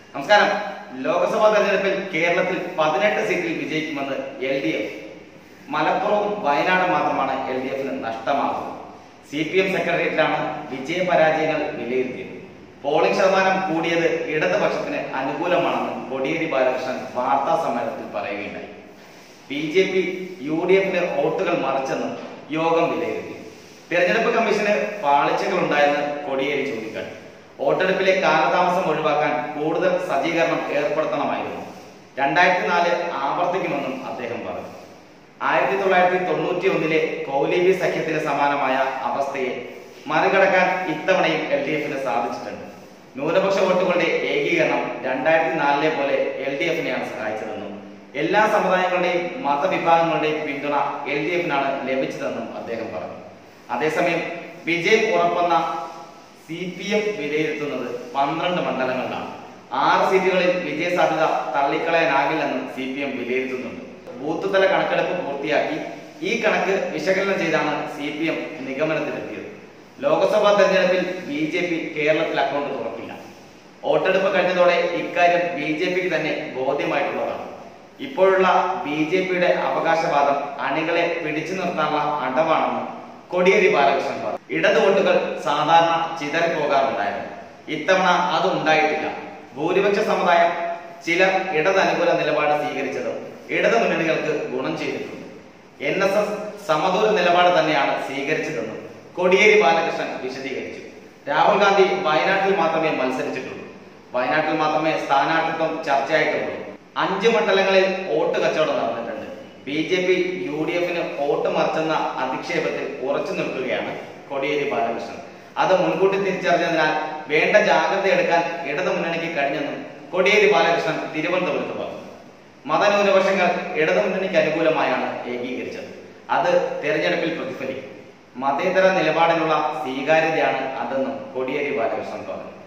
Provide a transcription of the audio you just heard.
നമസ്കാരം ലോക്സഭാ തെരഞ്ഞെടുപ്പിൽ കേരളത്തിൽ പതിനെട്ട് സീറ്റിൽ വിജയിക്കുമെന്ന് എൽ ഡി എഫ് മലപ്പുറവും വയനാടും മാത്രമാണ് എൽ ഡി എഫിന് നഷ്ടമാകുന്നത് സി പി എം സെക്രട്ടേറിയറ്റിലാണ് വിജയ പരാജയങ്ങൾ വിലയിരുത്തിയത് പോളിംഗ് ശതമാനം കൂടിയത് ഇടതുപക്ഷത്തിന് അനുകൂലമാണെന്ന് കോടിയേരി ബാലകൃഷ്ണൻ വാർത്താ സമ്മേളനത്തിൽ പറയുകയുണ്ടായി B J P U D എഫിന് വോട്ടുകൾ മറിച്ചെന്നും യോഗം വിലയിരുത്തി തെരഞ്ഞെടുപ്പ് കമ്മീഷന് പാളിച്ചകൾ ഉണ്ടായെന്ന് കോടിയേരി ചൂണ്ടിക്കാട്ടി വോട്ടെടുപ്പിലെ കാലതാമസം ഒഴിവാക്കാൻ കൂടുതൽ സജ്ജീകരണം ഏർപ്പെടുത്തണമായിരുന്നു രണ്ടായിരത്തി നാല് ആവർത്തിക്കുമെന്നും അദ്ദേഹം പറഞ്ഞു ആയിരത്തി തൊള്ളായിരത്തി തൊണ്ണൂറ്റി ഒന്നിലെ കൗലീബി സഖ്യത്തിന് സമാനമായ അവസ്ഥയെ മറികടക്കാൻ ഇത്തവണയും എൽ ഡി എഫിന് സാധിച്ചിട്ടുണ്ട് ന്യൂനപക്ഷ വോട്ടുകളുടെ ഏകീകരണം രണ്ടായിരത്തി നാലിലെ പോലെ എൽ ഡി എഫിനെയാണ് സഹായിച്ചതെന്നും എല്ലാ സമുദായങ്ങളുടെയും മതവിഭാഗങ്ങളുടെയും പിന്തുണ എൽ ഡി എഫിനാണ് ലഭിച്ചതെന്നും അദ്ദേഹം പറഞ്ഞു അതേസമയം വിജയം ഉറപ്പെന്ന സി പി എം വിലയിരുത്തുന്നത് പന്ത്രണ്ട് മണ്ഡലങ്ങളിലാണ് ആറ് സീറ്റുകളിൽ വിജയ സാധ്യത തള്ളിക്കളയാനാകില്ലെന്നും സി പി എം വിലയിരുത്തുന്നുണ്ട് ബൂത്ത് തല കണക്കെടുപ്പ് പൂർത്തിയാക്കി ഈ കണക്ക് വിശകലനം ചെയ്താണ് സി പി എം നിഗമനത്തിലെത്തിയത് ലോക്സഭാ തെരഞ്ഞെടുപ്പിൽ ബി ജെ പി കേരളത്തിൽ അക്കൗണ്ട് തുറക്കില്ല വോട്ടെടുപ്പ് കഴിഞ്ഞതോടെ ഇക്കാര്യം ബി ജെ പിക്ക് തന്നെ ബോധ്യമായിട്ടുള്ളതാണ് ഇപ്പോഴുള്ള ബി ജെ പിയുടെ അവകാശവാദം അണികളെ പിടിച്ചു നിർത്താനുള്ള അടവാണെന്ന് കോടിയേരി ബാലകൃഷ്ണൻ പറഞ്ഞു ഇടത് വോട്ടുകൾ സാധാരണ ചിതറിപ്പോകാറുണ്ടായിരുന്നു ഇത്തവണ അത് ഉണ്ടായിട്ടില്ല ഭൂരിപക്ഷ സമുദായം ചിലർ ഇടത് അനുകൂല നിലപാട് സ്വീകരിച്ചതും ഇടത് മുന്നണികൾക്ക് ഗുണം ചെയ്തിട്ടുണ്ട് എൻ എസ് എസ് സമദൂര നിലപാട് തന്നെയാണ് സ്വീകരിച്ചതെന്നും കോടിയേരി ബാലകൃഷ്ണൻ വിശദീകരിച്ചു രാഹുൽ ഗാന്ധി വയനാട്ടിൽ മാത്രമേ മത്സരിച്ചിട്ടുള്ളൂ വയനാട്ടിൽ മാത്രമേ സ്ഥാനാർത്ഥിത്വം ചർച്ചയായിട്ടുള്ളൂ അഞ്ച് മണ്ഡലങ്ങളിൽ വോട്ട് കച്ചവടം നടന്നിട്ടുണ്ട് B J P U D എഫിന് വോട്ട് മറിച്ചെന്ന അധിക്ഷേപത്തിൽ ഉറച്ചു നിൽക്കുകയാണ് കോടിയേരി ബാലകൃഷ്ണൻ അത് മുൻകൂട്ടി തിരിച്ചറിഞ്ഞതിനാൽ വേണ്ട ജാഗ്രത എടുക്കാൻ ഇടതു മുന്നണിക്ക് കഴിഞ്ഞെന്നും കോടിയേരി ബാലകൃഷ്ണൻ തിരുവനന്തപുരത്ത് പറഞ്ഞു മതന്യൂനപക്ഷങ്ങൾ ഇടതു മുന്നണിക്ക് അനുകൂലമായാണ് ഏകീകരിച്ചത് അത് തെരഞ്ഞെടുപ്പിൽ പ്രതിഫലിക്കും മതേതര നിലപാടിനുള്ള സ്വീകാര്യതയാണ് അതെന്നും കോടിയേരി ബാലകൃഷ്ണൻ പറഞ്ഞു